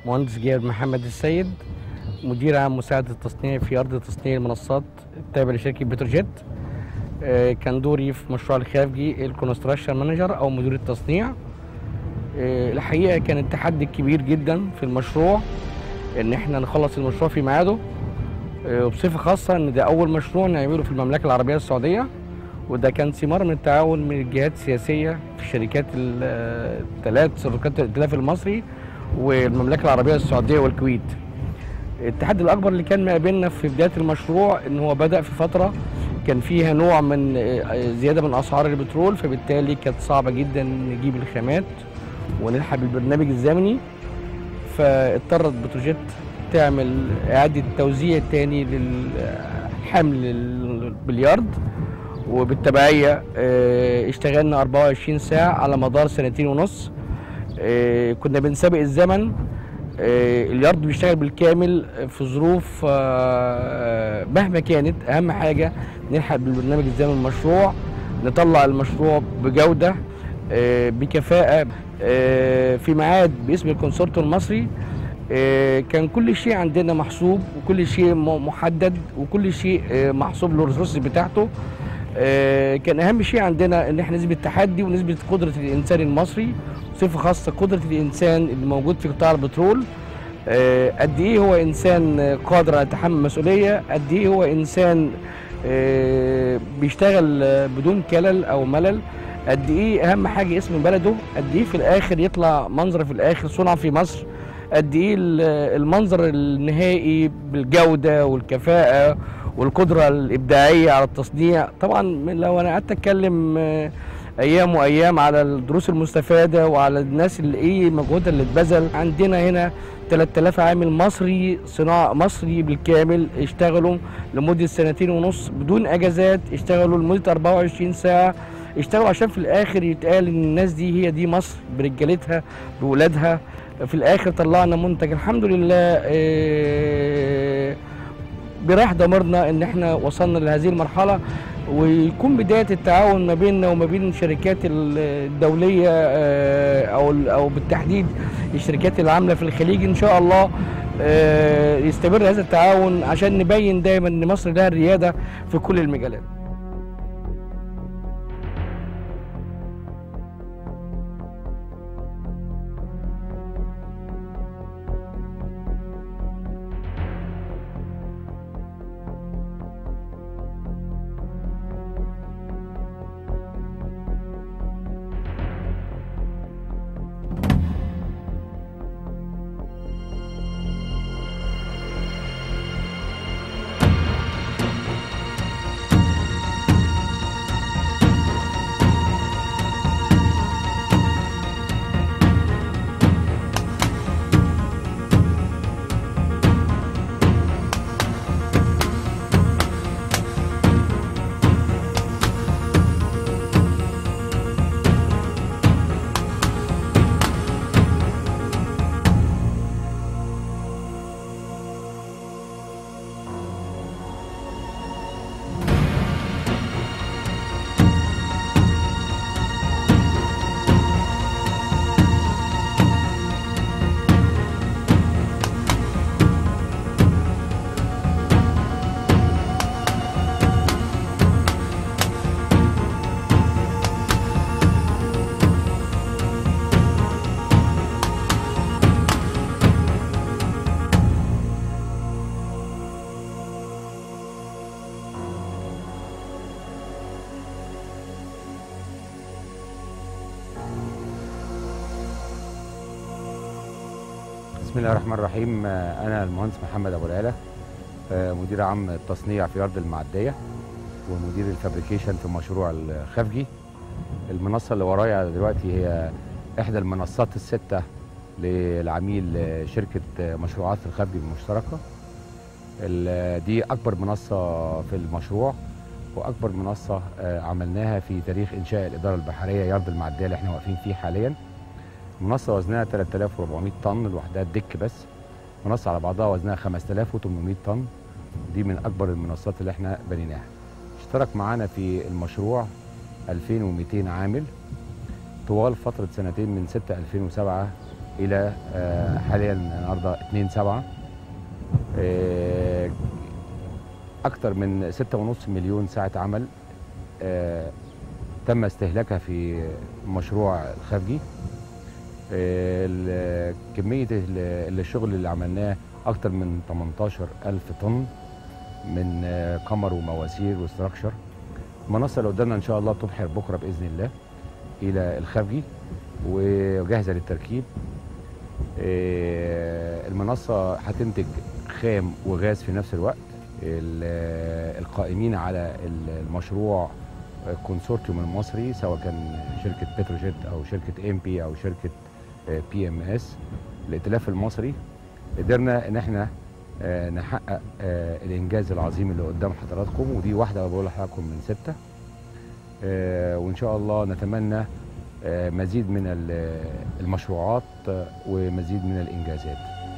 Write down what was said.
مهندس جابر محمد السيد مدير عام مساعد التصنيع في أرض تصنيع المنصات التابعة لشركة بتروجيت آه، كان دوري في مشروع الخارجي الكونستراكشن مانجر أو مدير التصنيع آه، الحقيقة كان التحدي كبير جدا في المشروع إن إحنا نخلص المشروع في ميعاده آه، وبصفة خاصة إن ده أول مشروع نعمله في المملكة العربية السعودية وده كان ثمار من التعاون من الجهات السياسية في الشركات الثلاث شركات الائتلاف المصري والمملكة العربية السعودية والكويت التحدي الأكبر اللي كان مقابلنا في بداية المشروع إن هو بدأ في فترة كان فيها نوع من آه، زيادة من أسعار البترول فبالتالي كانت صعبة جدا نجيب الخامات ونلحق بالبرنامج الزمني فاضطرت بتروجيت تعمل إعادة توزيع تاني للحمل البليارد وبالتبعية آه، اشتغلنا 24 ساعة على مدار سنتين ونص آه، كنا بنسابق الزمن آه، اليارد بيشتغل بالكامل في ظروف آه، مهما كانت اهم حاجه نلحق بالبرنامج الزمني المشروع نطلع المشروع بجوده آه، بكفاءه آه، في ميعاد باسم الكونسورتو المصري آه، كان كل شيء عندنا محسوب وكل شيء م- محدد وكل شيء آه، محسوب له الريسورس بتاعته آه، كان اهم شيء عندنا ان احنا نثبت التحدي ونثبت قدره الانسان المصري بصفه خاصه قدره الانسان اللي موجود في قطاع البترول آه، قد ايه هو انسان آه، قادر على تحمل مسؤوليه قد ايه هو انسان آه، بيشتغل آه، بدون كلل او ملل قد ايه اهم حاجه اسم بلده قد ايه في الاخر يطلع منظر في الاخر صنع في مصر قد ايه ال- المنظر النهائي بالجوده والكفاءه والقدره الابداعيه على التصنيع طبعا من- لو انا قعدت اتكلم آه، ايام وايام على الدروس المستفاده وعلى الناس اللي ايه مجهودها اللي اتبذل عندنا هنا 3000 عامل مصري صناعه مصري بالكامل اشتغلوا لمده سنتين ونص بدون اجازات اشتغلوا لمده 24 ساعه اشتغلوا عشان في الاخر يتقال ان الناس دي هي دي مصر برجالتها بولادها في الاخر طلعنا منتج الحمد لله آه، براح ضميرنا ان احنا وصلنا لهذه المرحله ويكون بدايه التعاون ما بيننا وما بين الشركات ال- الدوليه آه، او ال- او بالتحديد الشركات اللي عامله في الخليج ان شاء الله آه، يستمر هذا التعاون عشان نبين دايما ان مصر لها الرياده في كل المجالات بسم الله الرحمن الرحيم آه، انا المهندس محمد ابو العلا آه، مدير عام التصنيع في ارض المعديه ومدير الفابريكيشن في مشروع الخفجي المنصه اللي ورايا دلوقتي هي احدى المنصات السته للعميل آه، شركه آه، مشروعات الخفجي المشتركه ال- دي اكبر منصه في المشروع واكبر منصه آه، عملناها في تاريخ انشاء الاداره البحريه يرض المعديه اللي احنا واقفين فيه حاليا منصه وزنها 3400 طن لوحدها الدك بس منصه على بعضها وزنها 5800 طن دي من اكبر المنصات اللي احنا بنيناها اشترك معانا في المشروع 2200 عامل طوال فتره سنتين من 6 2007 الى آه، حاليا النهارده 2 7 اكثر من 6.5 مليون ساعه عمل آه، تم استهلاكها في مشروع الخفجي آه، ال- كميه ال- الشغل اللي عملناه اكثر من 18 الف طن من آه، قمر ومواسير وستراكشر المنصه اللي قدامنا ان شاء الله تبحر بكره باذن الله الى الخفجي وجاهزه للتركيب آه، المنصه هتنتج خام وغاز في نفس الوقت ال- القائمين على المشروع الكونسورتيوم المصري سواء كان شركه بتروجيت او شركه ام بي او شركه بي ام اس الائتلاف المصري قدرنا ان احنا آه، نحقق آه، الانجاز العظيم اللي قدام حضراتكم ودي واحده بقول لحضراتكم من سته آه، وان شاء الله نتمنى آه، مزيد من ال- المشروعات آه، ومزيد من الانجازات